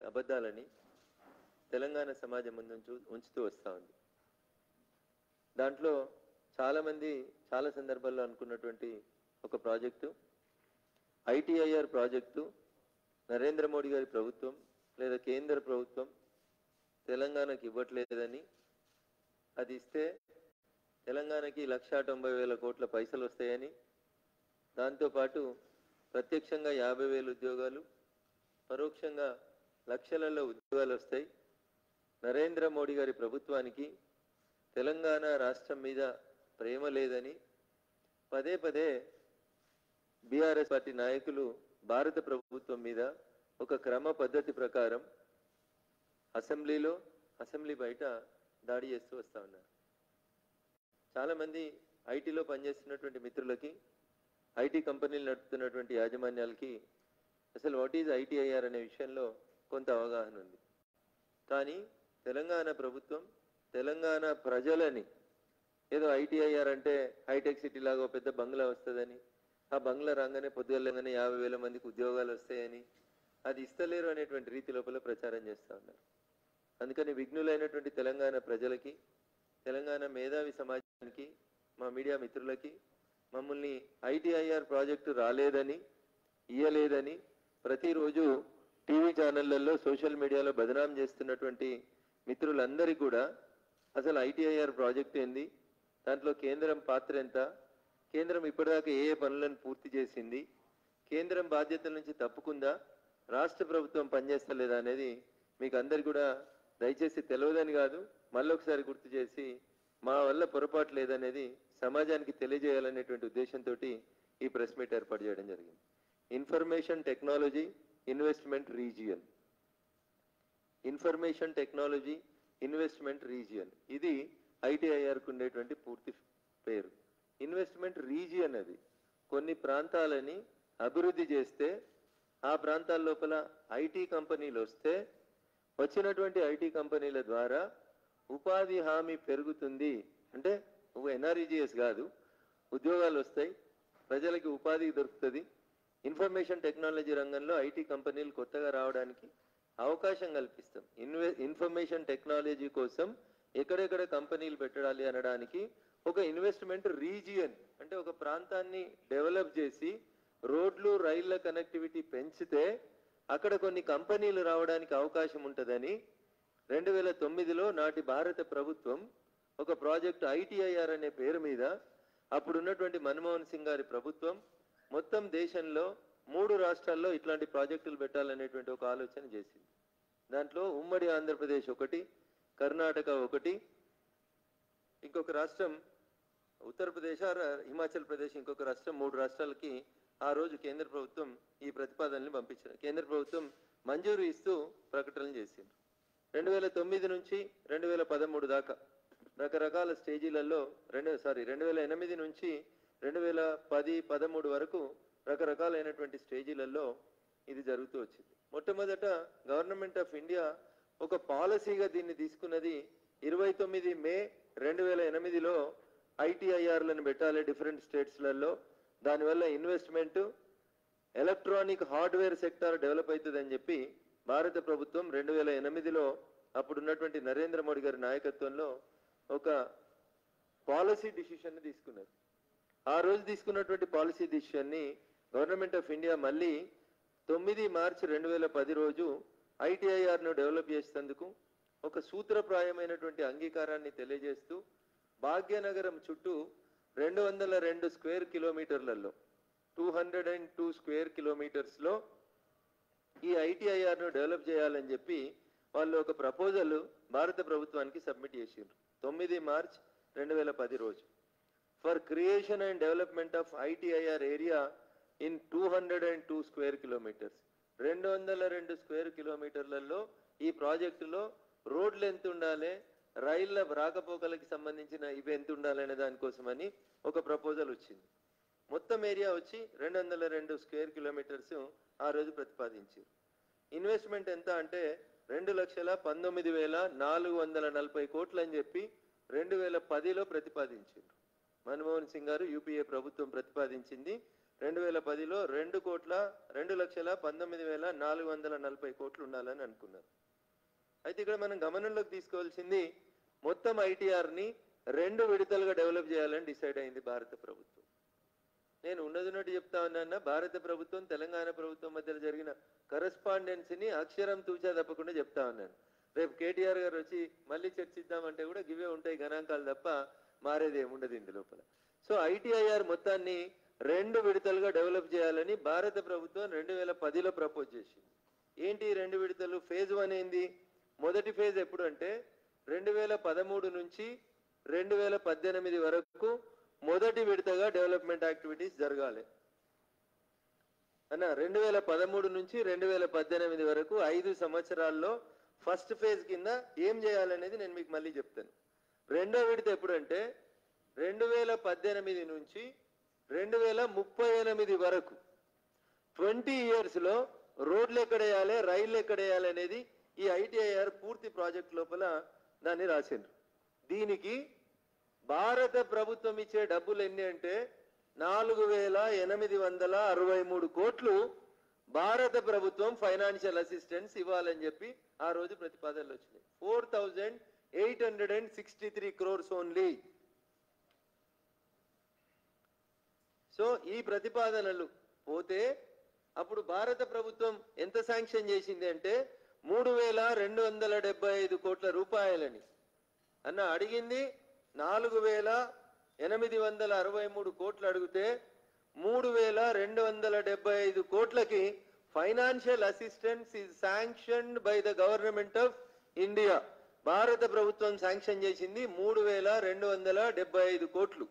అబద్ధాలని తెలంగాణ సమాజం ముందు ఉంచు ఉంచుతూ వస్తూ ఉంది దాంట్లో చాలామంది చాలా సందర్భాల్లో అనుకున్నటువంటి ఒక project ITIR project Narendra Modi గారి ప్రభుత్వం లేదా కేంద్ర ప్రభుత్వం తెలంగాణకి ఇవ్వట్లేదని అది ఇస్తే తెలంగాణకి లక్షా తొంభై వేల కోట్ల పైసలు వస్తాయని దాంతోపాటు ప్రత్యక్షంగా యాభై వేల ఉద్యోగాలు పరోక్షంగా లక్షలలో ఉద్యోగాలు వస్తాయి నరేంద్ర మోడీ గారి ప్రభుత్వానికి తెలంగాణ రాష్ట్రం మీద ప్రేమ లేదని పదే పదే బీఆర్ఎస్ పార్టీ నాయకులు భారత ప్రభుత్వం మీద ఒక క్రమ పద్ధతి ప్రకారం అసెంబ్లీలో అసెంబ్లీ బయట దాడి చేస్తూ వస్తా ఉన్నారు చాలామంది ఐటీలో పనిచేస్తున్నటువంటి మిత్రులకి ఐటీ కంపెనీలు నడుపుతున్నటువంటి యాజమాన్యాలకి అసలు వాట్ ఈజ్ ఐటీఐఆర్ అనే విషయంలో కొంత అవగాహన ఉంది కానీ తెలంగాణ ప్రభుత్వం తెలంగాణ ప్రజలని ఏదో ఐటీఐఆర్ అంటే హైటెక్ సిటీ లాగా ఒక పెద్ద బంగ్లా వస్తుందని ఆ బంగ్లా రాగానే పొద్దుగలంగానే యాభై వేల మందికి ఉద్యోగాలు వస్తాయని అది ఇస్తలేరు అనేటువంటి రీతి లోపల ప్రచారం చేస్తూ ఉన్నారు అందుకని విఘ్నులైనటువంటి తెలంగాణ ప్రజలకి తెలంగాణ మేధావి సమాజానికి మా మీడియా మిత్రులకి మమ్మల్ని ఐటీఐఆర్ ప్రాజెక్టు రాలేదని ఇయ్యలేదని ప్రతిరోజు టీవీ ఛానళ్లలో సోషల్ మీడియాలో బదనాం చేస్తున్నటువంటి మిత్రులందరికీ కూడా అసలు ఐటీఐఆర్ ప్రాజెక్ట్ ఏంది దాంట్లో కేంద్రం పాత్ర ఎంత కేంద్రం ఇప్పటిదాకా ఏ ఏ పనులను పూర్తి చేసింది కేంద్రం బాధ్యతల నుంచి తప్పుకుందా రాష్ట్ర ప్రభుత్వం పనిచేస్తలేదా అనేది మీకు అందరికి కూడా దయచేసి తెలియదని కాదు మళ్ళొకసారి గుర్తు చేసి మా వల్ల పొరపాటు లేదనేది సమాజానికి తెలియజేయాలనేటువంటి ఉద్దేశంతో ఈ ప్రెస్ మీట్ ఏర్పాటు చేయడం జరిగింది information technology investment region information technology investment region ఇది ఐటీఐఆర్కు ఉండేటువంటి పూర్తి పేరు ఇన్వెస్ట్మెంట్ రీజియన్ అది కొన్ని ప్రాంతాలని అభివృద్ధి చేస్తే ఆ ప్రాంతాల లోపల ఐటీ కంపెనీలు వస్తే వచ్చినటువంటి ఐటీ కంపెనీల ద్వారా ఉపాధి హామీ పెరుగుతుంది అంటే ఎన్ఆర్ఈజిఎస్ కాదు ఉద్యోగాలు వస్తాయి ప్రజలకి ఉపాధి దొరుకుతుంది ఇన్ఫర్మేషన్ టెక్నాలజీ రంగంలో ఐటీ కంపెనీలు కొత్తగా రావడానికి అవకాశం కల్పిస్తాం ఇన్వె ఇన్ఫర్మేషన్ టెక్నాలజీ కోసం ఎక్కడెక్కడ కంపెనీలు పెట్టాలి అనడానికి ఒక ఇన్వెస్ట్మెంట్ రీజియన్ అంటే ఒక ప్రాంతాన్ని డెవలప్ చేసి రోడ్లు రైళ్ల కనెక్టివిటీ పెంచితే అక్కడ కొన్ని కంపెనీలు రావడానికి అవకాశం ఉంటుందని రెండు వేల తొమ్మిదిలో నాటి భారత ప్రభుత్వం ఒక ప్రాజెక్ట్ ఐటీఐఆర్ అనే పేరు మీద అప్పుడున్నటువంటి మన్మోహన్ సింగ్ గారి ప్రభుత్వం మొత్తం దేశంలో మూడు రాష్ట్రాల్లో ఇట్లాంటి ప్రాజెక్టులు పెట్టాలనేటువంటి ఒక ఆలోచన చేసింది దాంట్లో ఉమ్మడి ఆంధ్రప్రదేశ్ ఒకటి కర్ణాటక ఒకటి ఇంకొక రాష్ట్రం ఉత్తరప్రదేశ్ ఆర్ హిమాచల్ ప్రదేశ్ ఇంకొక రాష్ట్రం మూడు రాష్ట్రాలకి ఆ రోజు కేంద్ర ప్రభుత్వం ఈ ప్రతిపాదనని పంపించారు కేంద్ర ప్రభుత్వం మంజూరు ఇస్తూ ప్రకటనలు చేసింది రెండు వేల తొమ్మిది నుంచి రెండు వేల పదమూడు దాకా రకరకాల స్టేజీలలో రెండు సారీ రెండు వేల ఎనిమిది నుంచి రెండు వేల పది పదమూడు వరకు రకరకాలైనటువంటి స్టేజీలలో ఇది జరుగుతూ వచ్చింది మొట్టమొదట గవర్నమెంట్ ఆఫ్ ఇండియా ఒక పాలసీగా దీన్ని తీసుకున్నది ఇరవై తొమ్మిది మే రెండు వేల ఎనిమిదిలో ఐటీఐఆర్లను పెట్టాలి డిఫరెంట్ స్టేట్స్లలో దానివల్ల investment electronic hardware sector develop అవుతుందని చెప్పి భారత ప్రభుత్వం రెండు వేల ఎనిమిదిలో అప్పుడున్నటువంటి నరేంద్ర మోడీ గారి నాయకత్వంలో ఒక పాలసీ డిసిషన్ తీసుకున్నారు ఆ రోజు తీసుకున్నటువంటి పాలసీ డిసిషన్ని గవర్నమెంట్ ఆఫ్ ఇండియా మళ్ళీ తొమ్మిది మార్చి రెండు వేల పది రోజు ఐటీఐఆర్ను డెవలప్ చేసేందుకు ఒక సూత్రప్రాయమైనటువంటి అంగీకారాన్ని తెలియజేస్తూ భాగ్యనగరం చుట్టూ రెండు వందల రెండు స్క్వేర్ కిలోమీటర్లలో two hundred and two square కిలోమీటర్స్లో ఈ ఐటీఐఆర్ను డెవలప్ చేయాలని చెప్పి వాళ్ళు ఒక ప్రపోజల్ భారత ప్రభుత్వానికి సబ్మిట్ చేసిండ్రు తొమ్మిది మార్చ్ రెండు వేల పది రోజు for creation and development of ITIR area in two hundred and two square kilometres రెండు వందల రెండు స్క్వేర్ కిలోమీటర్లలో ఈ ప్రాజెక్టులో రోడ్లు ఎంత ఉండాలి రైళ్ల రాకపోకలకి సంబంధించిన ఇవి ఎంత ఉండాలనే దానికోసమని ఒక ప్రపోజల్ వచ్చింది మొత్తం ఏరియా వచ్చి రెండు వందల రెండు స్క్వేర్ కిలోమీటర్స్ ఆ రోజు ప్రతిపాదించారు ఇన్వెస్ట్మెంట్ ఎంత అంటే రెండు లక్షల పంతొమ్మిది వేల నాలుగు వందల నలభై కోట్లు అని చెప్పి రెండు వేల పదిలో ప్రతిపాదించారు మన్మోహన్ సింగ్ గారు యూపీఏ ప్రభుత్వం ప్రతిపాదించింది రెండు వేల పదిలో రెండు కోట్ల రెండు లక్షల పంతొమ్మిది వేల నాలుగు వందల నలభై కోట్లు ఉండాలని అనుకున్నారు అయితే ఇక్కడ మనం గమనంలోకి తీసుకోవాల్సింది మొత్తం ఐటీఆర్ ని రెండు విడతలుగా డెవలప్ చేయాలని డిసైడ్ అయింది భారత ప్రభుత్వం నేను ఉన్నది ఉన్నట్టు చెప్తా ఉన్నా భారత ప్రభుత్వం తెలంగాణ ప్రభుత్వం మధ్య జరిగిన కరస్పాండెన్సీని అక్షరం తూచా తప్పకుండా చెప్తా ఉన్నాను రేపు కేటీఆర్ గారు వచ్చి మళ్ళీ చర్చిద్దామంటే కూడా గివే ఉంటాయి గణాంకాలు తప్ప మారేది ఏముండదు ఇందు లోపల సో ఐటీఐఆర్ మొత్తాన్ని రెండు విడతలుగా డెవలప్ చేయాలని భారత ప్రభుత్వం రెండు వేల పదిలో ప్రపోజ్ చేసింది ఏంటి ఈ రెండు విడతలు ఫేజ్ వన్ ఏంది మొదటి ఫేజ్ ఎప్పుడు అంటే రెండు వేల పదమూడు నుంచి రెండు వేల పద్దెనిమిది వరకు మొదటి విడతగా డెవలప్మెంట్ యాక్టివిటీస్ జరగాలి అన్న రెండు వేల పదమూడు నుంచి రెండు వేల పద్దెనిమిది వరకు ఐదు సంవత్సరాల్లో ఫస్ట్ ఫేజ్ కింద ఏం చేయాలనేది నేను మీకు మళ్ళీ చెప్తాను రెండో విడత ఎప్పుడంటే రెండు వేల పద్దెనిమిది నుంచి రెండు వేల ముప్పై ఎనిమిది వరకు ట్వంటీ ఇయర్స్లో రోడ్లు ఎక్కడ వేయాలి రైళ్లు ఎక్కడ వేయాలి అనేది ఈ ఐటీఐఆర్ పూర్తి ప్రాజెక్ట్ లోపల దాన్ని రాసిండ్రు దీనికి భారత ప్రభుత్వం ఇచ్చే డబ్బులు ఎన్ని అంటే నాలుగు వేల ఎనిమిది వందల అరవై మూడు కోట్లు భారత ప్రభుత్వం ఫైనాన్షియల్ అసిస్టెన్స్ ఇవ్వాలని చెప్పి ఆ రోజు ప్రతిపాదనలు వచ్చినాయి four thousand eight hundred and sixty three crores only so ఈ ప్రతిపాదనలు పోతే అప్పుడు భారత ప్రభుత్వం ఎంత శాంక్షన్ చేసింది అంటే మూడు వేల రెండు వందల డెబ్బై ఐదు కోట్ల రూపాయలని అన్న అడిగింది నాలుగు వేల ఎనిమిది వందల అరవై మూడు కోట్లు అడిగితే మూడు వేల రెండు వందల డెబ్బై ఐదు కోట్లకి financial assistance is sanctioned by the government of India భారత ప్రభుత్వం శాంక్షన్ చేసింది మూడు వేల రెండు వందల డెబ్బై ఐదు కోట్లు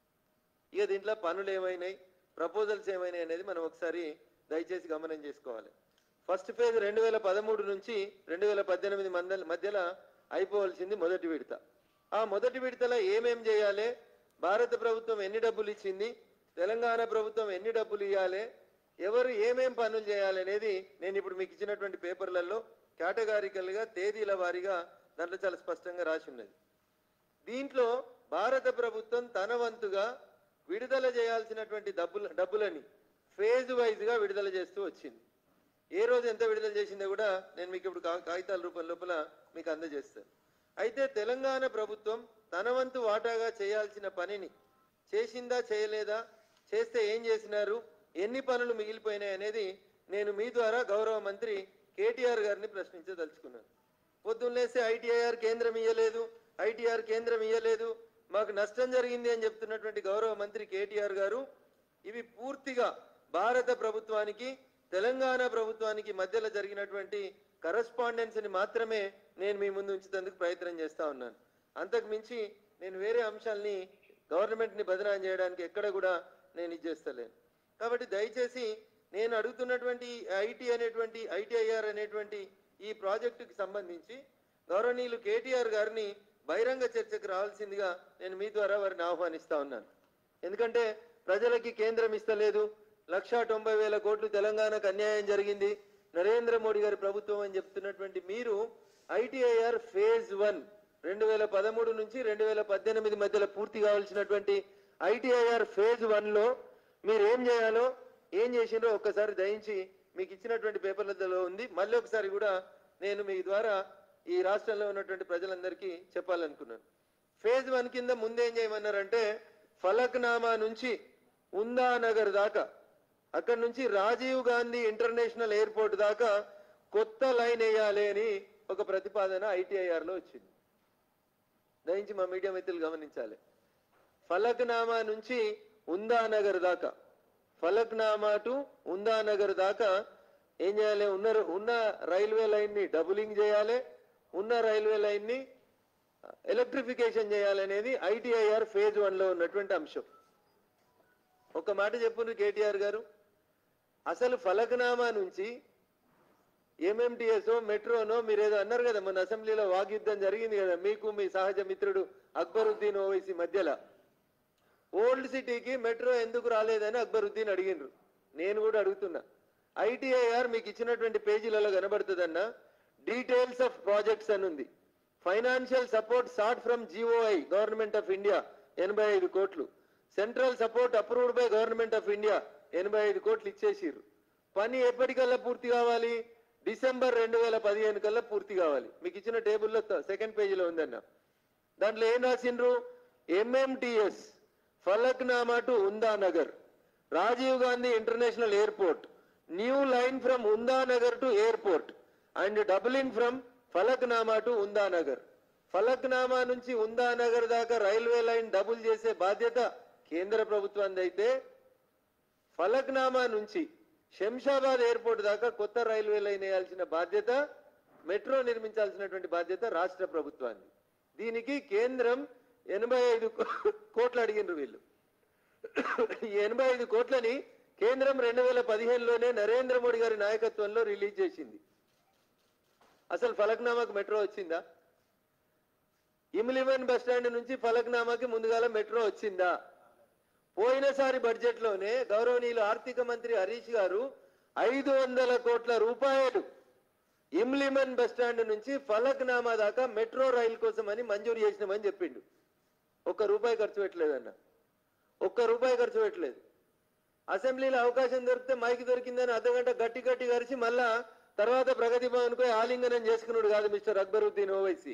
ఇక దీంట్లో పనులు ఏమైనాయి ప్రపోజల్స్ ఏమైనాయి అనేది మనం ఒకసారి దయచేసి గమనం చేసుకోవాలి ఫస్ట్ ఫేజ్ రెండు వేల పదమూడు నుంచి రెండు వేల పద్దెనిమిది మంద మధ్యలో అయిపోవలసింది మొదటి విడత ఆ మొదటి విడతలో ఏమేం చేయాలి భారత ప్రభుత్వం ఎన్ని డబ్బులు ఇచ్చింది తెలంగాణ ప్రభుత్వం ఎన్ని డబ్బులు ఇవ్వాలి ఎవరు ఏమేం పనులు చేయాలి అనేది నేను ఇప్పుడు మీకు ఇచ్చినటువంటి పేపర్లలో కేటగారికల్ గా తేదీల వారీగా దాంట్లో చాలా స్పష్టంగా రాసి ఉన్నది దీంట్లో భారత ప్రభుత్వం తన వంతుగా విడుదల చేయాల్సినటువంటి డబ్బుల డబ్బులని ఫేజ్ వైజ్ గా విడుదల చేస్తూ వచ్చింది ఏ రోజు ఎంత విడుదల చేసిందో కూడా నేను మీకు ఇప్పుడు కా- కాగితాల రూపం లోపల మీకు అందజేస్తాను అయితే తెలంగాణ ప్రభుత్వం తన వంతు వాటాగా చేయాల్సిన పనిని చేసిందా చేయలేదా చేస్తే ఏం చేసినారు ఎన్ని పనులు మిగిలిపోయినాయి అనేది నేను మీ ద్వారా గౌరవ మంత్రి కేటీఆర్ గారిని ప్రశ్నించదలుచుకున్నాను పొద్దున్నేస్తే ఐటీఐఆర్ కేంద్రం ఇయ్యలేదు ఐటీఆర్ కేంద్రం ఇయ్యలేదు మాకు నష్టం జరిగింది అని చెప్తున్నటువంటి గౌరవ మంత్రి కేటీఆర్ గారు ఇవి పూర్తిగా భారత ప్రభుత్వానికి తెలంగాణ ప్రభుత్వానికి మధ్యలో జరిగినటువంటి కరస్పాండెన్స్ ని మాత్రమే నేను మీ ముందు ఉంచేందుకు ప్రయత్నం చేస్తా ఉన్నాను అంతకు మించి నేను వేరే అంశాల్ని గవర్నమెంట్ ని బదనాం చేయడానికి ఎక్కడ కూడా నేను ఇది చేస్తలేను కాబట్టి దయచేసి నేను అడుగుతున్నటువంటి ఐటీ అనేటువంటి ఐటీఐఆర్ అనేటువంటి ఈ ప్రాజెక్టుకి సంబంధించి గౌరవనీయులు కేటీఆర్ గారిని బహిరంగ చర్చకు రావాల్సిందిగా నేను మీ ద్వారా వారిని ఆహ్వానిస్తా ఉన్నాను ఎందుకంటే ప్రజలకి కేంద్రం ఇస్తలేదు లక్షా తొంభై వేల కోట్లు తెలంగాణకు అన్యాయం జరిగింది నరేంద్ర మోడీ గారి ప్రభుత్వం అని చెప్తున్నటువంటి మీరు ఐటీఐఆర్ ఫేజ్ వన్ రెండు వేల పదమూడు నుంచి రెండు వేల పద్దెనిమిది మధ్యలో పూర్తి కావాల్సినటువంటి ఐటీఐఆర్ ఫేజ్ వన్ లో మీరు ఏం చేయాలో ఏం చేసిండ్రో ఒక్కసారి దయించి మీకు ఇచ్చినటువంటి పేపర్లలో ఉంది మళ్ళీ ఒకసారి కూడా నేను మీ ద్వారా ఈ రాష్ట్రంలో ఉన్నటువంటి ప్రజలందరికీ చెప్పాలనుకున్నాను ఫేజ్ వన్ కింద ముందేం చేయమన్నారంటే ఫలక్నామా నుంచి ఉందా నగర్ దాకా అక్కడ నుంచి రాజీవ్ గాంధీ ఇంటర్నేషనల్ ఎయిర్పోర్ట్ దాకా కొత్త లైన్ వేయాలి అని ఒక ప్రతిపాదన ఐటీఐఆర్ లో వచ్చింది దయించి మా మీడియా మిత్రులు గమనించాలి ఫలక్నామా నుంచి ఉందానగర్ దాకా ఫలక్నామా టు ఉందానగర్ దాకా ఏం చేయాలి ఉన్న ఉన్న రైల్వే లైన్ ని డబులింగ్ చేయాలి ఉన్న రైల్వే లైన్ ని ఎలక్ట్రిఫికేషన్ చేయాలనేది ఐటీఐఆర్ ఫేజ్ వన్ లో ఉన్నటువంటి అంశం ఒక మాట చెప్పుండ్రు కేటీఆర్ గారు అసలు ఫలక్నామా నుంచి ఎంఎంటీఎస్ మెట్రోనో మీరు ఏదో అన్నారు కదా మన అసెంబ్లీలో వాగ్యుద్ధం జరిగింది కదా మీకు మీ సహజ మిత్రుడు అక్బరుద్దీన్ ఓవైసీ మధ్యలో ఓల్డ్ సిటీకి మెట్రో ఎందుకు రాలేదని అక్బరుద్దీన్ అడిగిండ్రు నేను కూడా అడుగుతున్నా ఐటీఐఆర్ మీకు ఇచ్చినటువంటి పేజీలలో కనబడుతుందన్న డీటెయిల్స్ ఆఫ్ ప్రాజెక్ట్స్ అని ఉంది financial support sought from GOI government of India ఎనభై ఐదు కోట్లు central support approved by government of India ఎనభై ఐదు కోట్లు ఇచ్చేసిర్రు పని ఎప్పటికల్లా పూర్తి కావాలి డిసెంబర్ రెండు వేల పదిహేను కల్లా పూర్తి కావాలి మీకు ఇచ్చిన టేబుల్లో సెకండ్ పేజీలో ఉందన్న దాంట్లో ఏం రాసిండ్రు MMTS Falaknuma to Umdanagar Rajiv Gandhi international airport new line from Umdanagar to airport and doubling from Falaknuma to Umdanagar Falaknuma నుంచి ఉందా నగర్ దాకా రైల్వే లైన్ డబుల్ చేసే బాధ్యత కేంద్ర ప్రభుత్వానికి అయితే ఫలక్నామా నుంచి శంషాబాద్ ఎయిర్పోర్ట్ దాకా కొత్త రైల్వే లైన్ వేయాల్సిన బాధ్యత మెట్రో నిర్మించాల్సినటువంటి బాధ్యత రాష్ట్ర ప్రభుత్వాన్ని దీనికి కేంద్రం ఎనభై ఐదు కోట్లు అడిగినారు వీళ్ళు ఈ ఎనభై ఐదు కోట్లని కేంద్రం రెండు వేల పదిహేనులోనే నరేంద్ర మోడీ గారి నాయకత్వంలో రిలీజ్ చేసింది అసలు ఫలక్నామాకు మెట్రో వచ్చిందా ఇమ్లివన్ బస్ స్టాండ్ నుంచి ఫలక్నామాకి ముందుగాల మెట్రో వచ్చిందా పోయినసారి బడ్జెట్ లోనే గౌరవనీయులు ఆర్థిక మంత్రి హరీష్ గారు ఐదు వందల కోట్ల రూపాయలు ఇమ్లిమన్ బస్ స్టాండ్ నుంచి ఫలక్నామా దాకా మెట్రో రైలు కోసం అని మంజూరు చేసినామని చెప్పిండు ఒక్క రూపాయి ఖర్చు పెట్టలేదన్న ఒక్క రూపాయి ఖర్చు పెట్టలేదు అసెంబ్లీలో అవకాశం దొరికితే మైక్ దొరికిందని అర్ధగంట గట్టి గట్టి కలిసి మళ్ళా తర్వాత ప్రగతి భవన్ పోయి ఆలింగనం చేసుకున్నాడు కాదు mister Akbaruddin Owaisi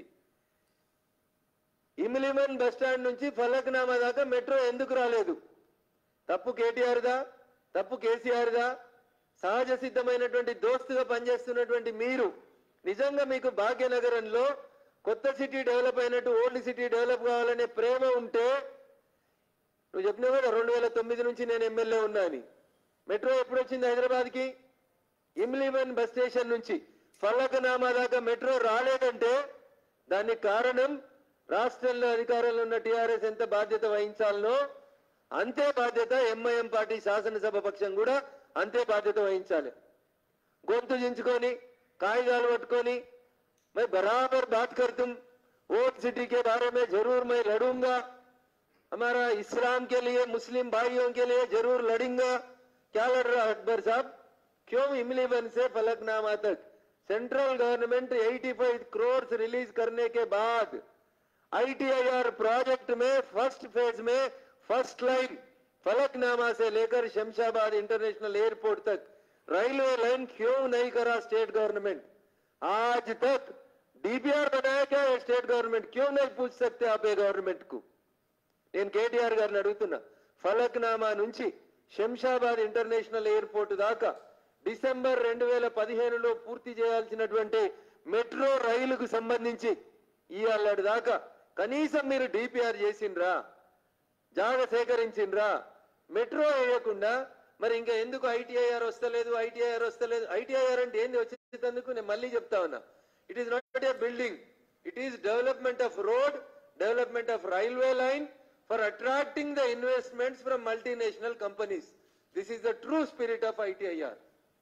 Imlibun bus stand నుంచి ఫలక్నామా దాకా మెట్రో ఎందుకు రాలేదు తప్పు కేటీఆర్ దా తప్పు కేసీఆర్ దా సహజ సిద్ధమైనటువంటి దోస్తుగా పనిచేస్తున్నటువంటి మీరు నిజంగా మీకు భాగ్యనగరంలో కొత్త సిటీ డెవలప్ అయినట్టు ఓల్డ్ సిటీ డెవలప్ కావాలనే ప్రేమ ఉంటే నువ్వు చెప్పినావు కదా రెండు వేల తొమ్మిది నుంచి నేను ఎమ్మెల్యే ఉన్నా అని మెట్రో ఎప్పుడు వచ్చింది హైదరాబాద్కి ఇమ్లిమన్ బస్ స్టేషన్ నుంచి ఫలకనామా దాకా మెట్రో రాలేదంటే దానికి కారణం రాష్ట్రంలో అధికారంలో ఉన్న టిఆర్ఎస్ ఎంత బాధ్యత వహించాలనో అంతే బాధ్యత ఎంఐఎం పార్టీ శాసనసభ పక్షం కూడా అంతే బాధ్యత వహించాలి గొంతు చించుకొని కాగితాలు పట్టుకొని मैं बराबर बात कर तुम वोट सिटी के बारे में जरूर मैं लड़ूंगा हमारा इस्लाम के लिए मुस्लिम भाइयों के लिए जरूर लड़ूंगा क्या लड़ रहा है अकबर साहब क्यों इमलीवन से फलकनामा तक सेंट्रल गवर्नमेंट 85 करोड़ रिलीज करने के बाद आईटीआईआर प्रोजेक्ट में फर्स्ट फेज में फर्स्ट लाइन फलकनामा से लेकर शमशाबाद इंटरनेशनल एयरपोर्ट तक रेलवे लाइन क्यों नहीं करा स्टेट गवर्नमेंट आज तक डीपीआर बनाया क्या है स्टेट गवर्नमेंट क्यों नहीं पूछ सकते आप ये गवर्नमेंट को నేను కేటీఆర్ గారిని అడుగుతున్నా ఫలక్నామా నుంచి శంషాబాద్ ఇంటర్నేషనల్ ఎయిర్పోర్ట్ దాకా డిసెంబర్ రెండు వేల పదిహేనులో పూర్తి చేయాల్సినటువంటి మెట్రో రైలుకు సంబంధించి ఇవాళ దాకా కనీసం మీరు డిపిఆర్ చేసిండ్రా జాగ సేకరించిండ్రా మెట్రో వేయకుండా మరి ఇంకా ఎందుకు ఐటీఐఆర్ వస్తలేదు ఐటీఐఆర్ వస్తలేదు ఐటీఐఆర్ అంటే ఏంది వచ్చేందుకు నేను మళ్ళీ చెప్తా ఉన్నా it is not a building it is development of road development of railway line for attracting the investments from multinational companies this is the true spirit of ITIR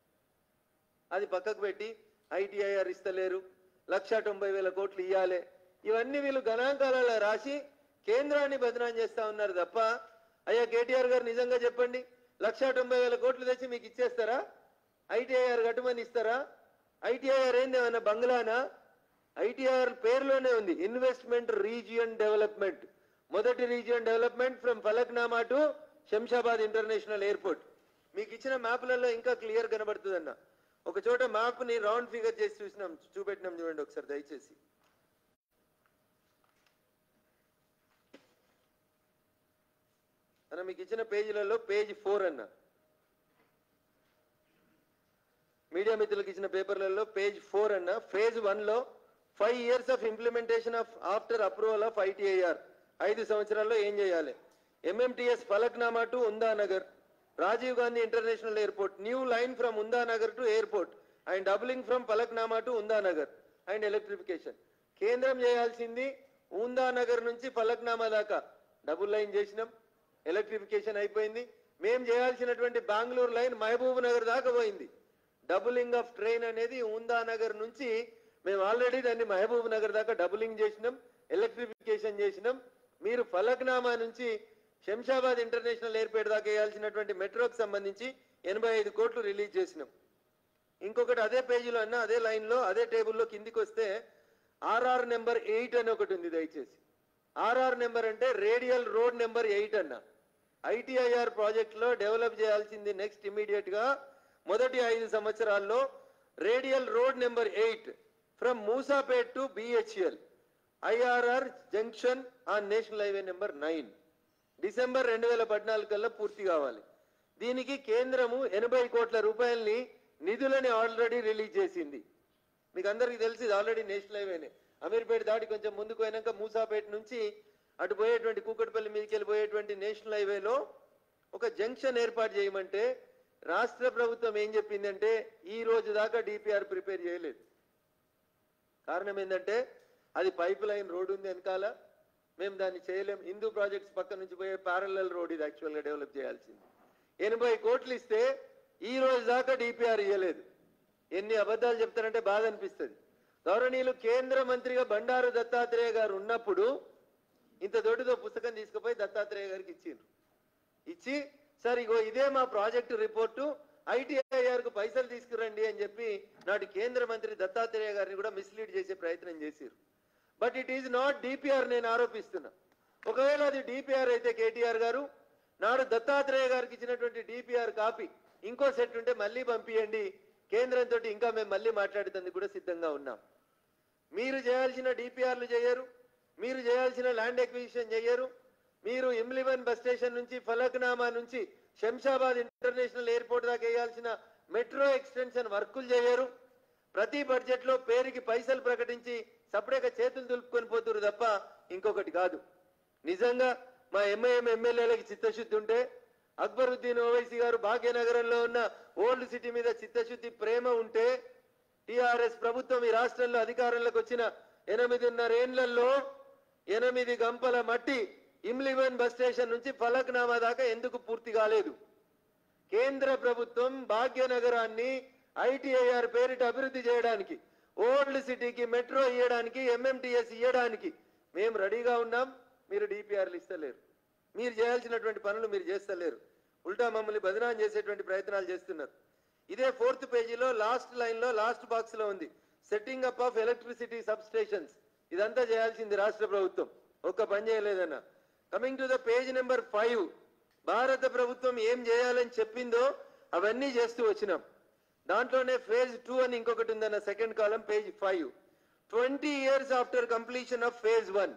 అది పక్కకు పెట్టి ఐటీఐఆర్ ఇస్తలేరు లక్ష తొంభై వేల కోట్లు ఇవ్వాలి ఇవన్నీ వీళ్ళు గణాంకాలలో రాసి కేంద్రాన్ని బదనాం చేస్తా ఉన్నారు తప్ప అయ్యా కేటీఆర్ గారు నిజంగా చెప్పండి లక్ష తొంభై వేల కోట్లు తెచ్చి మీకు ఇచ్చేస్తారా ఐటీఐఆర్ కట్టుమని ఇస్తారా ఐటీఐఆర్ ఏంది ఏమన్నా బంగ్లానా ఐటీఆర్ పేరులోనే ఉంది ఇన్వెస్ట్మెంట్ రీజియన్ డెవలప్మెంట్ మొదటి region development from Falaknuma to Shamshabad international airport మీకు ఇచ్చిన మ్యాప్లలో ఇంకా క్లియర్ కనబడుతుందన్న ఒక చోట మ్యాప్ ని రౌండ్ ఫిగర్ చేసి చూసినాం చూపెట్టినాం చూడండి ఒకసారి దయచేసి అన్న మీకు ఇచ్చిన పేజీలలో పేజ్ ఫోర్ అన్న మీడియా మిత్రులకు ఇచ్చిన పేపర్లలో పేజ్ ఫోర్ అన్న ఫేజ్ వన్ లో five years of implementation of after approval of ITIR ఐదు సంవత్సరాల్లో ఏం చేయాలి MMTS Falaknuma to Umdanagar Rajiv Gandhi international airport new line from Umdanagar to airport and doubling from Falaknuma to Umdanagar and electrification కేంద్రం చేయాల్సింది ఉందా నగర్ నుంచి ఫలక్నామా దాకా డబుల్ లైన్ చేసినాం ఎలక్ట్రిఫికేషన్ అయిపోయింది మేం చేయాల్సినటువంటి బెంగళూరు లైన్ మహబూబ్ నగర్ దాకా పోయింది డబులింగ్ ఆఫ్ ట్రైన్ అనేది ఉందా నగర్ నుంచి మేము ఆల్రెడీ దాన్ని మహబూబ్ నగర్ దాకా డబులింగ్ చేసినాం ఎలక్ట్రిఫికేషన్ చేసినాం మీరు ఫలక్నామా నుంచి శంషాబాద్ ఇంటర్నేషనల్ ఎయిర్పోర్ట్ దాకా వేయాల్సినటువంటి మెట్రోకి సంబంధించి ఎనభై ఐదు కోట్లు రిలీజ్ చేసినాం ఇంకొకటి అదే పేజీలో అన్న అదే లైన్లో అదే టేబుల్లో కిందికి వస్తే ఆర్ఆర్ నెంబర్ ఎయిట్ అని ఒకటి ఉంది దయచేసి ఆర్ఆర్ నెంబర్ అంటే రేడియల్ రోడ్ నెంబర్ ఎయిట్ అన్న ఐటీఐఆర్ ప్రాజెక్టులో డెవలప్ చేయాల్సింది నెక్స్ట్ ఇమీడియట్ గా మొదటి ఐదు సంవత్సరాల్లో radial road number eight from Moosapet to BHEL IRR junction on national highway number nine December రెండు వేల పద్నాలుగు కల్లా పూర్తి కావాలి దీనికి కేంద్రము ఎనభై కోట్ల రూపాయలని నిధులని ఆల్రెడీ రిలీజ్ చేసింది మీకు అందరికీ తెలిసి ఇది ఆల్రెడీ నేషనల్ హైవేనే అమీర్పేట దాటి కొంచెం ముందుకు పోయినాక మూసాపేట నుంచి అటు పోయేటువంటి కూకట్పల్లి మీదకి వెళ్ళి పోయేటువంటి నేషనల్ హైవేలో ఒక జంక్షన్ ఏర్పాటు చేయమంటే రాష్ట్ర ప్రభుత్వం ఏం చెప్పిందంటే ఈ రోజు దాకా డిపిఆర్ ప్రిపేర్ చేయలేదు కారణం ఏంటంటే అది పైప్ లైన్ రోడ్ ఉంది వెనకాల మేము దాన్ని చేయలేం హిందూ ప్రాజెక్ట్స్ పక్క నుంచి పోయే ప్యారలల్ రోడ్ ఇది యాక్చువల్గా డెవలప్ చేయాల్సింది ఎనభై కోట్లు ఇస్తే ఈ రోజు దాకా డిపిఆర్ ఇవ్వలేదు ఎన్ని అబద్ధాలు చెప్తారంటే బాధ అనిపిస్తుంది గౌరవనీయులు కేంద్ర మంత్రిగా బండారు దత్తాత్రేయ గారు ఉన్నప్పుడు ఇంత దొడ్డుతో పుస్తకం తీసుకుపోయి దత్తాత్రేయ గారికి ఇచ్చిండ్రు ఇచ్చి సార్ ఇగో ఇదే మా ప్రాజెక్టు రిపోర్టు ఐటీఐఆర్ కు పైసలు తీసుకురండి అని చెప్పి నాటి కేంద్ర మంత్రి దత్తాత్రేయ గారిని కూడా మిస్లీడ్ చేసే ప్రయత్నం చేశారు but it is not DPR నేను ఆరోపిస్తున్నా ఒకవేళ అది డిపిఆర్ అయితే కేటీఆర్ గారు నాడు దత్తాత్రేయ గారికి ఇచ్చినటువంటి డిపిఆర్ కాపీ ఇంకో సెట్ ఉంటే మళ్ళీ పంపియండి కేంద్రంతో ఇంకా మేము మళ్ళీ మాట్లాడేందుకు కూడా సిద్ధంగా ఉన్నాం మీరు చేయాల్సిన డిపిఆర్లు చేయరు మీరు చేయాల్సిన ల్యాండ్ ఎక్విజిషన్ చేయరు మీరు ఇమ్లివన్ బస్ స్టేషన్ నుంచి ఫలక్నామా నుంచి శంషాబాద్ ఇంటర్నేషనల్ ఎయిర్పోర్ట్ దాకా వేయాల్సిన మెట్రో ఎక్స్టెన్షన్ వర్కులు చేయరు ప్రతి బడ్జెట్ లో పేరుకి పైసలు ప్రకటించి సపరేట్గా చేతులు దులుపుకొని పోతురు తప్ప ఇంకొకటి కాదు నిజంగా మా ఎంఐఎం ఎమ్మెల్యేలకి చిత్తశుద్ధి ఉంటే అక్బరుద్దీన్ ఓవైసీ గారు భాగ్యనగరంలో ఉన్న ఓల్డ్ సిటీ మీద చిత్తశుద్ధి ప్రేమ ఉంటే టిఆర్ఎస్ ప్రభుత్వం ఈ రాష్ట్రంలో అధికారంలోకి వచ్చిన ఎనిమిదిన్నర ఏండ్లలో ఎనిమిది గంపల మట్టి ఇమ్లివన్ బస్ స్టేషన్ నుంచి ఫలక్నామా దాకా ఎందుకు పూర్తి కాలేదు కేంద్ర ప్రభుత్వం భాగ్యనగరాన్ని ఐటీఐఆర్ పేరిట అభివృద్ధి చేయడానికి ఓల్డ్ సిటీకి మెట్రో ఇవ్వడానికి ఎంఎంటీఎస్ ఇవ్వడానికి మేము రెడీగా ఉన్నాం మీరు డిపిఆర్లు ఇస్తలేరు మీరు చేయాల్సినటువంటి పనులు మీరు చేస్తలేరు ఉల్టా మమ్మల్ని బదనాం చేసేటువంటి ప్రయత్నాలు చేస్తున్నారు ఇదే ఫోర్త్ పేజీలో లాస్ట్ లైన్ లో లాస్ట్ బాక్స్ లో ఉంది setting up of electricity substations ఇదంతా చేయాల్సింది రాష్ట్ర ప్రభుత్వం ఒక్క పని చేయలేదన్న coming to the page number five భారత ప్రభుత్వం ఏం చేయాలని చెప్పిందో అవన్నీ చేస్తూ వచ్చినాం దాంట్లోనే ఫేజ్ టూ అని ఇంకొకటి ఉందన్న సెకండ్ కాలం page five twenty years after completion of phase one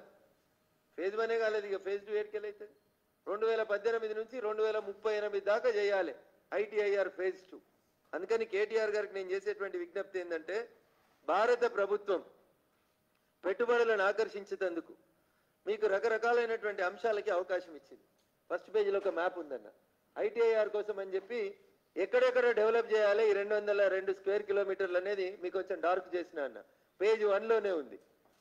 phase వనే కాలేదు ఇక ఫేజ్ టూ ఎయిట్కి అవుతుంది రెండు వేల పద్దెనిమిది నుంచి రెండు వేల ముప్పై ఎనిమిది దాకా చేయాలి ఐటీఐఆర్ ఫేజ్ టూ అందుకని కేటీఆర్ గారికి నేను చేసేటువంటి విజ్ఞప్తి ఏంటంటే భారత ప్రభుత్వం పెట్టుబడులను ఆకర్షించేందుకు మీకు రకరకాలైనటువంటి అంశాలకి అవకాశం ఇచ్చింది ఫస్ట్ పేజీలో ఒక మ్యాప్ ఉందన్న ఐటీఐఆర్ కోసం అని చెప్పి ఎక్కడెక్కడ డెవలప్ చేయాలి ఈ రెండు వందల రెండు స్క్వేర్ కిలోమీటర్లు అనేది మీకు కొంచెం డార్క్ చేసిన అన్న పేజ్ వన్లోనే ఉంది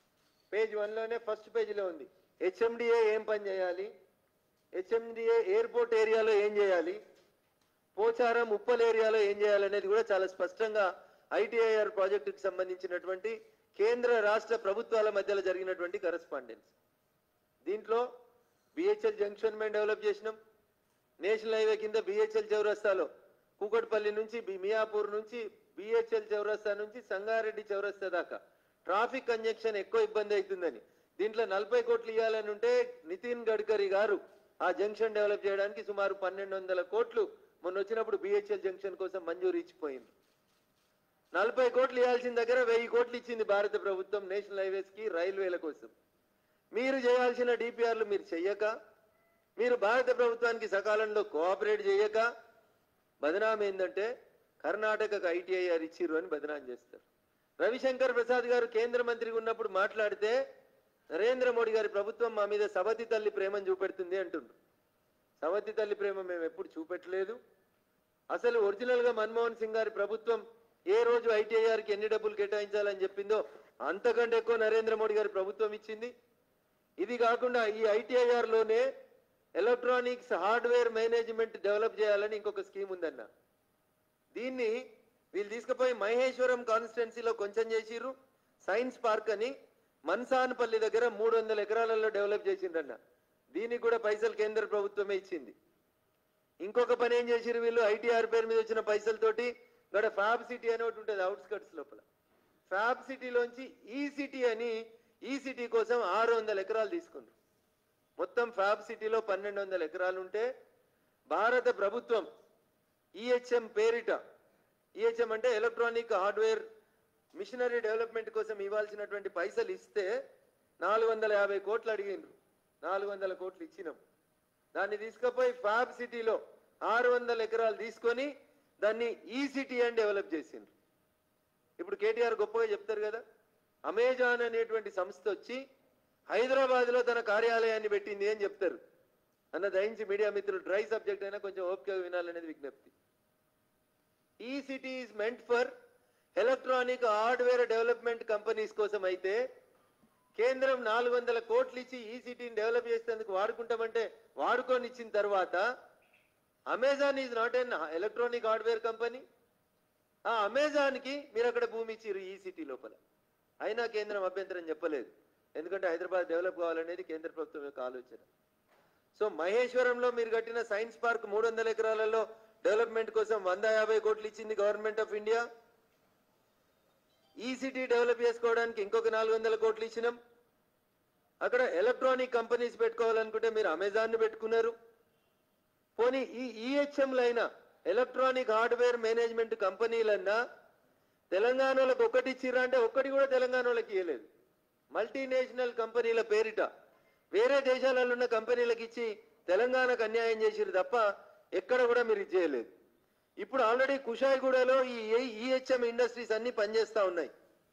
పేజ్ వన్లోనే ఫస్ట్ పేజీలో ఉంది హెచ్ఎండిఏ ఏం పని చేయాలి హెచ్ఎండిఏ ఎయిర్పోర్ట్ ఏరియాలో ఏం చేయాలి పోచారం ఉప్పల్ ఏరియాలో ఏం చేయాలనేది కూడా చాలా స్పష్టంగా ఐటీఐఆర్ ప్రాజెక్టుకి సంబంధించినటువంటి కేంద్ర రాష్ట్ర ప్రభుత్వాల మధ్యలో జరిగినటువంటి కరెస్పాండెన్స్ దీంట్లో బిహెచ్ఎల్ జంక్షన్ మేము డెవలప్ చేసినాం నేషనల్ హైవే కింద బిహెచ్ఎల్ చౌరస్తాలో కూకట్పల్లి నుంచి బి- మియాపూర్ నుంచి బిహెచ్ఎల్ చౌరస్తా నుంచి సంగారెడ్డి చౌరస్తా దాకా ట్రాఫిక్ కంజక్షన్ ఎక్కువ ఇబ్బంది అవుతుందని దీంట్లో నలభై కోట్లు ఇవ్వాలని ఉంటే నితిన్ గడ్కరీ గారు ఆ జంక్షన్ డెవలప్ చేయడానికి సుమారు పన్నెండు వందల కోట్లు మొన్న వచ్చినప్పుడు బిహెచ్ఎల్ జంక్షన్ కోసం మంజూరు ఇచ్చిపోయింది నలభై కోట్లు ఇవ్వాల్సిన దగ్గర వెయ్యి కోట్లు ఇచ్చింది భారత ప్రభుత్వం నేషనల్ హైవేస్ కి రైల్వేల కోసం మీరు చేయాల్సిన డిపిఆర్లు మీరు చెయ్యక మీరు భారత ప్రభుత్వానికి సకాలంలో కోఆపరేట్ చేయక బదనాం ఏంటంటే కర్ణాటకకు ఐటీఐఆర్ ఇచ్చిర్రు అని బదనాం చేస్తారు రవిశంకర్ ప్రసాద్ గారు కేంద్ర మంత్రిగా ఉన్నప్పుడు మాట్లాడితే నరేంద్ర మోడీ గారి ప్రభుత్వం మా మీద సవతి తల్లి ప్రేమను చూపెడుతుంది అంటుండ్రు సవతి తల్లి ప్రేమ మేము ఎప్పుడు చూపెట్టలేదు అసలు ఒరిజినల్ గా మన్మోహన్ సింగ్ గారి ప్రభుత్వం ఏ రోజు ఐటీఐఆర్ కి ఎన్ని డబ్బులు కేటాయించాలని చెప్పిందో అంతకంటే ఎక్కువ నరేంద్ర మోడీ గారి ప్రభుత్వం ఇచ్చింది ఇది కాకుండా ఈ ఐటీఐఆర్ లోనే ఎలక్ట్రానిక్స్ హార్డ్వేర్ మేనేజ్మెంట్ డెవలప్ చేయాలని ఇంకొక స్కీమ్ ఉందన్న దీన్ని వీళ్ళు తీసుకుపోయి మహేశ్వరం కాన్స్టిట్యున్సీలో కొంచెం చేసిర్రు సైన్స్ పార్క్ అని మన్సాన్పల్లి దగ్గర మూడు వందల ఎకరాలలో డెవలప్ చేసిండ్రన్న దీనికి కూడా పైసలు కేంద్ర ప్రభుత్వమే ఇచ్చింది ఇంకొక పని ఏం చేసిర్రు వీళ్ళు ఐటీఆర్ పేరు మీద వచ్చిన పైసలతోటి ఇక్కడ ఫ్యాబ్ సిటీ అని ఒకటి ఉంటుంది అవుట్స్కట్స్ లోపల ఫ్యాబ్ సిటీలోంచి ఈ సిటీ అని ఈ సిటీ కోసం ఆరు వందల ఎకరాలు తీసుకున్నారు మొత్తం ఫ్యాబ్ సిటీలో పన్నెండు వందల ఎకరాలు ఉంటే భారత ప్రభుత్వం ఈహెచ్ఎం పేరిట ఈహెచ్ఎం అంటే ఎలక్ట్రానిక్ హార్డ్వేర్ మిషనరీ డెవలప్మెంట్ కోసం ఇవ్వాల్సినటువంటి పైసలు ఇస్తే నాలుగు వందల యాభై కోట్లు అడిగిండ్రు నాలుగు వందల కోట్లు ఇచ్చినాం దాన్ని తీసుకుపోయి ఫ్యాబ్ సిటీలో ఆరు వందల ఎకరాలు తీసుకొని దాన్ని ఈ సిటీ అని డెవలప్ చేసిండ్రు ఇప్పుడు కేటీఆర్ గొప్పగా చెప్తారు కదా అమెజాన్ అనేటువంటి సంస్థ వచ్చి హైదరాబాద్లో తన కార్యాలయాన్ని పెట్టింది అని చెప్తారు అన్న దయించి మీడియా మిత్రులు డ్రై సబ్జెక్ట్ అయినా కొంచెం ఓపికగా వినాలనేది విజ్ఞప్తి ఈ city is meant for electronic hardware development companies కోసం అయితే కేంద్రం నాలుగు వందల కోట్లు ఇచ్చి ఈ సిటీని డెవలప్ చేసేందుకు వాడుకుంటామంటే వాడుకొని ఇచ్చిన తర్వాత Amazon is not an electronic hardware company ఆ అమెజాన్కి మీరు అక్కడ భూమి ఇచ్చిర్రు ఈ సిటీ లోపల అయినా కేంద్రం అభ్యంతరం చెప్పలేదు ఎందుకంటే హైదరాబాద్ డెవలప్ కావాలనేది కేంద్ర ప్రభుత్వం యొక్క ఆలోచన సో మహేశ్వరంలో మీరు కట్టిన సైన్స్ పార్క్ మూడు వందల ఎకరాలలో డెవలప్మెంట్ కోసం వంద యాభై కోట్లు ఇచ్చింది గవర్నమెంట్ ఆఫ్ ఇండియా ఈ సిటీ డెవలప్ చేసుకోవడానికి ఇంకొక నాలుగు వందల కోట్లు ఇచ్చినాం అక్కడ ఎలక్ట్రానిక్ కంపెనీస్ పెట్టుకోవాలనుకుంటే మీరు అమెజాన్ పెట్టుకున్నారు పోనీ ఈ ఈహెచ్ఎంలు అయినా ఎలక్ట్రానిక్ హార్డ్వేర్ మేనేజ్మెంట్ కంపెనీలన్నా తెలంగాణలకు ఒకటి ఇచ్చిర్రా అంటే ఒక్కటి కూడా తెలంగాణలోకి ఇవ్వలేదు మల్టీనేషనల్ కంపెనీల పేరిట వేరే దేశాలలో ఉన్న కంపెనీలకు ఇచ్చి తెలంగాణకు అన్యాయం చేసిరు తప్ప ఎక్కడ కూడా మీరు ఇది చేయలేదు ఇప్పుడు ఆల్రెడీ కుషాయిగూడలో ఈ ఈహెచ్ఎం ఇండస్ట్రీస్ అన్ని పనిచేస్తా ఉన్నాయి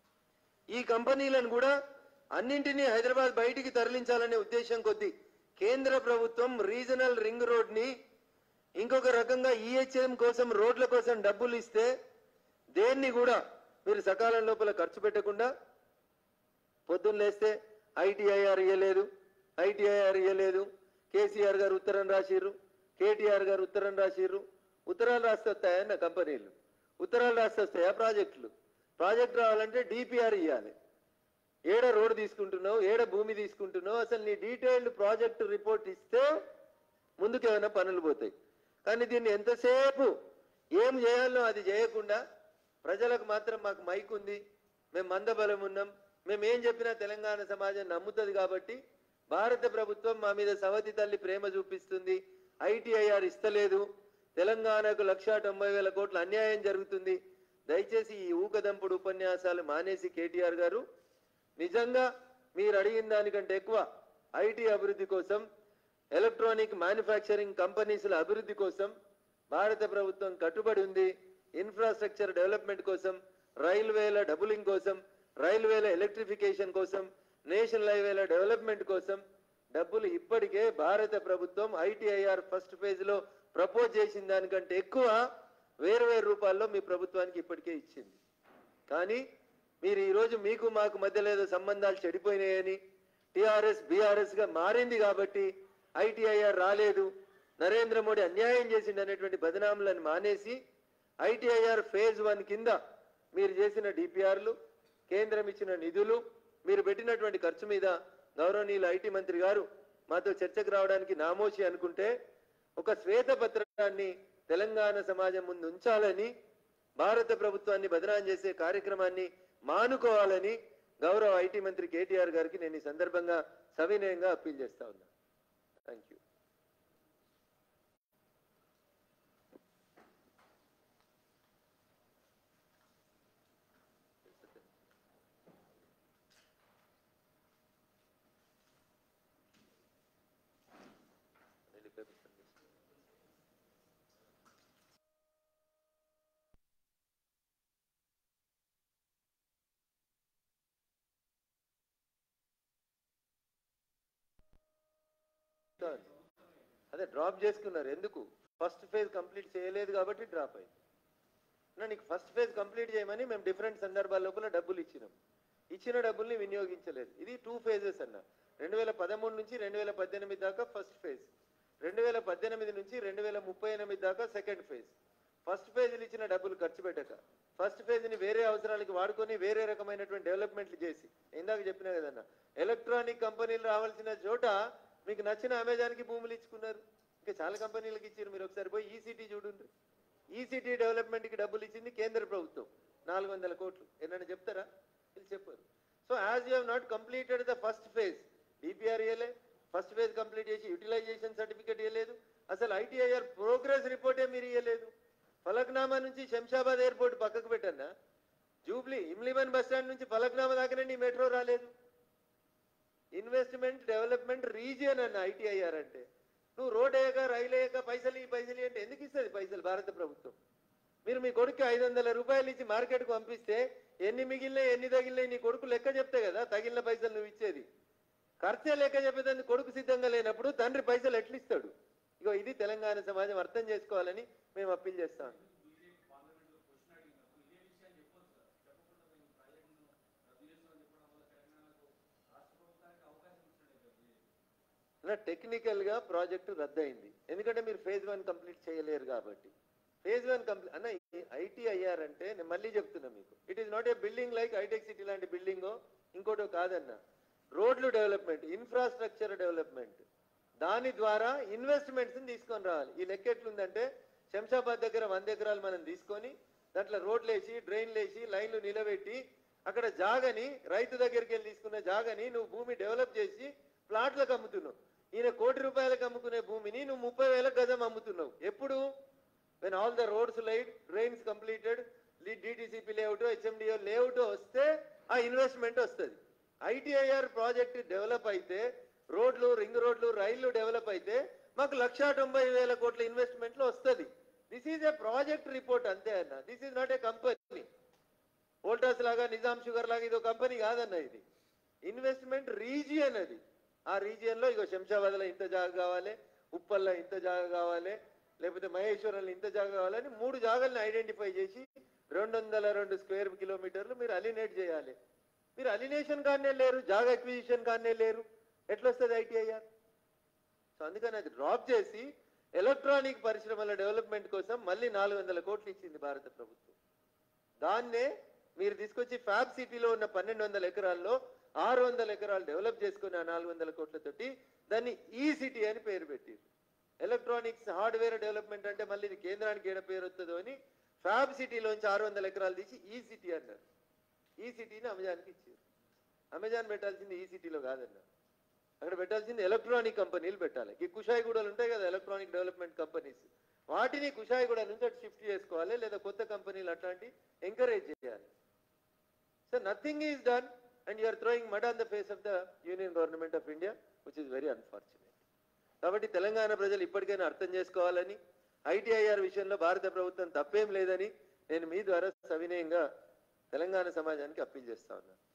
ఈ కంపెనీలను కూడా అన్నింటినీ హైదరాబాద్ బయటికి తరలించాలనే ఉద్దేశం కొద్దీ కేంద్ర ప్రభుత్వం రీజనల్ రింగ్ రోడ్ ని ఇంకొక రకంగా ఈహెచ్ఎం కోసం రోడ్ల కోసం డబ్బులు ఇస్తే దేన్ని కూడా మీరు సకాలం లోపల ఖర్చు పెట్టకుండా పొద్దున్న లేస్తే ఐటీఐఆర్ ఇయ్యలేదు ఐటీఐఆర్ ఇయ్యలేదు కేసీఆర్ గారు ఉత్తరం రాసిర్రు కేటీఆర్ గారు ఉత్తరం రాసిర్రు ఉత్తరాలు రాస్తే వస్తాయన్న కంపెనీలు ఉత్తరాలు రాస్తే వస్తాయా ప్రాజెక్టులు ప్రాజెక్ట్ రావాలంటే డిపిఆర్ ఇవ్వాలి ఏడ రోడ్ తీసుకుంటున్నావు ఏడ భూమి తీసుకుంటున్నావు అసలు నీ డీటెయిల్డ్ ప్రాజెక్ట్ రిపోర్ట్ ఇస్తే ముందుకు ఏమైనా పనులు పోతాయి కానీ దీన్ని ఎంతసేపు ఏం చేయాలో అది చేయకుండా ప్రజలకు మాత్రం మాకు మైక్ ఉంది మేము మందబలం ఉన్నాం మేము ఏం చెప్పినా తెలంగాణ సమాజం నమ్ముతుంది కాబట్టి భారత ప్రభుత్వం మా మీద సవతి తల్లి ప్రేమ చూపిస్తుంది ఐటీఐఆర్ ఇస్తలేదు తెలంగాణకు లక్షా తొంభై వేల కోట్ల అన్యాయం జరుగుతుంది దయచేసి ఈ ఊకదంపుడు ఉపన్యాసాలు మానేసి కేటీఆర్ గారు నిజంగా మీరు అడిగిన దానికంటే ఎక్కువ ఐటీ అభివృద్ధి కోసం ఎలక్ట్రానిక్ మ్యానుఫ్యాక్చరింగ్ కంపెనీస్ల అభివృద్ధి కోసం భారత ప్రభుత్వం కట్టుబడి ఉంది ఇన్ఫ్రాస్ట్రక్చర్ డెవలప్మెంట్ కోసం రైల్వేల డబులింగ్ కోసం రైల్వేల ఎలక్ట్రిఫికేషన్ కోసం నేషనల్ హైవేల డెవలప్మెంట్ కోసం డబ్బులు ఇప్పటికే భారత ప్రభుత్వం ఐటీఐఆర్ ఫస్ట్ ఫేజ్ లో ప్రపోజ్ చేసిన దానికంటే ఎక్కువ వేరు వేరు రూపాల్లో మీ ప్రభుత్వానికి ఇప్పటికే ఇచ్చింది కానీ మీరు ఈరోజు మీకు మాకు మధ్యలో ఏదో సంబంధాలు చెడిపోయినాయని టిఆర్ఎస్ బీఆర్ఎస్ గా మారింది కాబట్టి ఐటీఐఆర్ రాలేదు నరేంద్ర మోడీ అన్యాయం చేసిండు అనేటువంటి బదనాములను మానేసి ఐటీఐఆర్ ఫేజ్ వన్ కింద మీరు చేసిన డిపిఆర్లు కేంద్రం ఇచ్చిన నిధులు మీరు పెట్టినటువంటి ఖర్చు మీద గౌరవనీయులు ఐటీ మంత్రి గారు మాతో చర్చకు రావడానికి నామోషి అనుకుంటే ఒక శ్వేతపత్రాన్ని తెలంగాణ సమాజం ముందు ఉంచాలని భారత ప్రభుత్వాన్ని బదనాం చేసే కార్యక్రమాన్ని మానుకోవాలని గౌరవ ఐటీ మంత్రి కేటీఆర్ గారికి నేను ఈ సందర్భంగా సవినయంగా అప్పీల్ చేస్తా ఉన్నా థ్యాంక్ యూ అదే డ్రాప్ చేసుకున్నారు ఎందుకు ఫస్ట్ ఫేజ్ కంప్లీట్ చేయలేదు కాబట్టి డ్రాప్ అయింది నా నీకు ఫస్ట్ ఫేజ్ కంప్లీట్ చేయమని మేము డిఫరెంట్ సందర్భాల లోపల డబ్బులు ఇచ్చినాం ఇచ్చిన డబ్బుల్ని వినియోగించలేదు ఇది టూ ఫేజెస్ అన్న రెండు వేల పదమూడు నుంచి రెండు వేల పద్దెనిమిది దాకా ఫస్ట్ ఫేజ్ రెండు వేల పద్దెనిమిది నుంచి రెండు వేల ముప్పై ఎనిమిది దాకా సెకండ్ ఫేజ్ ఫస్ట్ ఫేజ్లు ఇచ్చిన డబ్బులు ఖర్చు పెట్టక ఫస్ట్ ఫేజ్ని వేరే అవసరాలకి వాడుకొని వేరే రకమైనటువంటి డెవలప్మెంట్లు చేసి ఇందాక చెప్పినా కదన్న ఎలక్ట్రానిక్ కంపెనీలు రావాల్సిన చోట మీకు నచ్చిన అమెజాన్కి భూములు ఇచ్చుకున్నారు ఇంకా చాలా కంపెనీలకు ఇచ్చారు మీరు ఒకసారి పోయి ఈసీటీ చూడండి ఈసీటీ డెవలప్మెంట్కి డబ్బులు ఇచ్చింది కేంద్ర ప్రభుత్వం నాలుగు వందల కోట్లు ఏమన్నా చెప్తారా వీళ్ళు చెప్పారు so as you not completed the first phase DPR ఇవ్వలే ఫస్ట్ ఫేజ్ కంప్లీట్ చేసి యూటిలైజేషన్ సర్టిఫికేట్ ఇవ్వలేదు అసలు ఐటీఐఆర్ ప్రోగ్రెస్ రిపోర్టే మీరు ఇవ్వలేదు ఫలక్నామా నుంచి శంషాబాద్ ఎయిర్పోర్ట్ పక్కకు పెట్టన్నా జూబ్లీ ఇమ్లిమన్ బస్ స్టాండ్ నుంచి ఫలక్నామా దాకానే నీ మెట్రో రాలేదు ఇన్వెస్ట్మెంట్ డెవలప్మెంట్ రీజియన్ అన్న ఐటీఐఆర్ అంటే నువ్వు రోడ్ వేయక రైలు వేయక పైసలు ఈ పైసలు అంటే ఎందుకు ఇస్తుంది పైసలు భారత ప్రభుత్వం మీరు మీ కొడుకు ఐదు వందల రూపాయలు ఇచ్చి మార్కెట్కు పంపిస్తే ఎన్ని మిగిలినాయి ఎన్ని తగిలినాయి నీ కొడుకు లెక్క చెప్తే కదా తగిలిన పైసలు నువ్వు ఇచ్చేది ఖర్చే లెక్క చెప్పేదాన్ని కొడుకు సిద్ధంగా లేనప్పుడు తండ్రి పైసలు ఎట్లా ఇస్తాడు ఇగో ఇది తెలంగాణ సమాజం అర్థం చేసుకోవాలని మేము అప్పీల్ చేస్తాం టెక్నికల్ గా ప్రాజెక్టు రద్దయింది ఎందుకంటే మీరు ఫేజ్ వన్ కంప్లీట్ చేయలేరు కాబట్టి ఫేజ్ వన్ కంప్లీట్ అన్న ఐటీఐఆర్ అంటే నేను మళ్ళీ చెప్తున్నా మీకు it is not a building like హైటెక్ సిటీ లాంటి బిల్డింగ్ ఇంకోటో కాదన్న రోడ్లు డెవలప్మెంట్ ఇన్ఫ్రాస్ట్రక్చర్ డెవలప్మెంట్ దాని ద్వారా ఇన్వెస్ట్మెంట్స్ తీసుకొని రావాలి ఈ లెక్క ఎట్లుందంటే శంషాబాద్ దగ్గర వంద ఎకరాలు మనం తీసుకొని దాంట్లో రోడ్లు వేసి డ్రైన్లు వేసి లైన్లు నిలబెట్టి అక్కడ జాగని రైతు దగ్గరికి వెళ్ళి తీసుకున్న జాగని నువ్వు భూమి డెవలప్ చేసి ప్లాట్లకు అమ్ముతున్నావు ఈయన కోటి రూపాయలకు అమ్ముకునే భూమిని నువ్వు ముప్పై వేల గజం అమ్ముతున్నావు ఎప్పుడు when all the roads light drains completed DTCP layout HMDO layout వస్తే ఆ ఇన్వెస్ట్మెంట్ వస్తుంది ఐటీఐఆర్ ప్రాజెక్ట్ డెవలప్ అయితే రోడ్లు రింగ్ రోడ్లు రైళ్లు డెవలప్ అయితే మాకు లక్షా తొంభై వేల కోట్ల ఇన్వెస్ట్మెంట్లు వస్తుంది this is a project report అంతే అన్న this is not a company Voltas లాగా నిజాం షుగర్ లాగా ఇదో కంపెనీ కాదన్న ఇది ఇన్వెస్ట్మెంట్ రీజియన్ అది ఆ రీజియన్ లో ఇగో శంషాబాద్లో ఇంత జాగా కావాలి ఉప్పల్లో ఇంత జాగా కావాలి లేకపోతే మహేశ్వరంలో ఇంత జాగా కావాలని మూడు జాగాలను ఐడెంటిఫై చేసి రెండు వందల రెండు స్క్వేర్ కిలోమీటర్లు మీరు అలినేట్ చేయాలి మీరు అలినేషన్ కానే లేరు జాగా అక్విజిషన్ కానే లేరు ఎట్లొస్తుంది ఐటీఐఆర్ సో అందుకని అది డ్రాప్ చేసి ఎలక్ట్రానిక్ పరిశ్రమల డెవలప్మెంట్ కోసం మళ్ళీ నాలుగు వందల కోట్లు ఇచ్చింది భారత ప్రభుత్వం దాన్నే మీరు తీసుకొచ్చి ఫ్యాబ్ సిటీలో ఉన్న పన్నెండు వందల ఎకరాల్లో ఆరు వందల ఎకరాలు డెవలప్ చేసుకుని ఆ నాలుగు వందల కోట్లతోటి దాన్ని ఈ సిటీ అని పేరు పెట్టారు ఎలక్ట్రానిక్స్ హార్డ్వేర్ డెవలప్మెంట్ అంటే మళ్ళీ ఇది కేంద్రానికి ఏడ పేరు వస్తుందో అని ఫ్యాబ్ సిటీలోంచి ఆరు వందల ఎకరాలు తీసి ఈ సిటీ అన్నారు ఈ సిటీని అమెజాన్కి ఇచ్చారు అమెజాన్ పెట్టాల్సింది ఈ సిటీలో కాదన్నారు అక్కడ పెట్టాల్సింది ఎలక్ట్రానిక్ కంపెనీలు పెట్టాలి ఈ కుషాయిగూడలు ఉంటాయి కదా ఎలక్ట్రానిక్ డెవలప్మెంట్ కంపెనీస్ వాటిని కుషాయిగూడ నుంచి అటు షిఫ్ట్ చేసుకోవాలి లేదా కొత్త కంపెనీలు అట్లాంటి ఎంకరేజ్ చేయాలి so nothing is done and you're throwing mud on the face of the union government of India which is very unfortunate కాబట్టి తెలంగాణ ప్రజలు ఇప్పటికైనా అర్థం చేసుకోవాలని ఐటీఐఆర్ విషయంలో భారత ప్రభుత్వం తప్పేం లేదని నేను మీ ద్వారా సవినయంగా తెలంగాణ సమాజానికి అప్పీల్ చేస్తా ఉన్నాను